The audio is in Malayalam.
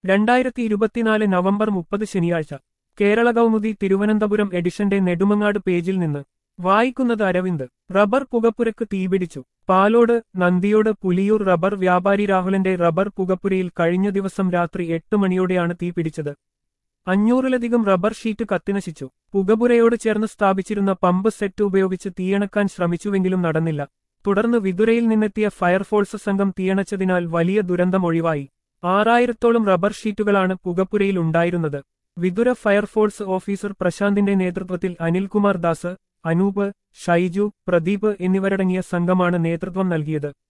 രണ്ടായിരത്തി ഇരുപത്തിനാല് നവംബർ മുപ്പത് ശനിയാഴ്ച കേരള കൗമുദി തിരുവനന്തപുരം എഡിഷന്റെ നെടുമങ്ങാട് പേജിൽ നിന്ന് വായിക്കുന്നത് അരവിന്ദ് റബ്ബർ പുകപ്പുരക്ക് തീപിടിച്ചു പാലോട് നന്ദിയോട് പുലിയൂർ റബ്ബർ വ്യാപാരി രാഹുലന്റെ റബ്ബർ പുകപ്പുരയിൽ കഴിഞ്ഞ ദിവസം രാത്രി എട്ട് മണിയോടെയാണ് തീ പിടിച്ചത് അഞ്ഞൂറിലധികം റബ്ബർ ഷീറ്റ് കത്തിനശിച്ചു പുകപുരയോട് ചേർന്ന് സ്ഥാപിച്ചിരുന്ന പമ്പ് സെറ്റ് ഉപയോഗിച്ച് തീയണക്കാൻ ശ്രമിച്ചുവെങ്കിലും നടന്നില്ല തുടർന്ന് വിതുരയിൽ നിന്നെത്തിയ ഫയർഫോഴ്സ് സംഘം തീയണച്ചതിനാൽ വലിയ ദുരന്തം ഒഴിവായി ആറായിരത്തോളം റബ്ബർ ഷീറ്റുകളാണ് പുകപ്പുരയിൽ ഉണ്ടായിരുന്നത് വിതുര ഫയർഫോഴ്സ് ഓഫീസർ പ്രശാന്തിന്റെ നേതൃത്വത്തിൽ അനിൽകുമാർ ദാസ് അനൂപ് ഷൈജു പ്രദീപ് എന്നിവരടങ്ങിയ സംഘമാണ് നേതൃത്വം നൽകിയത്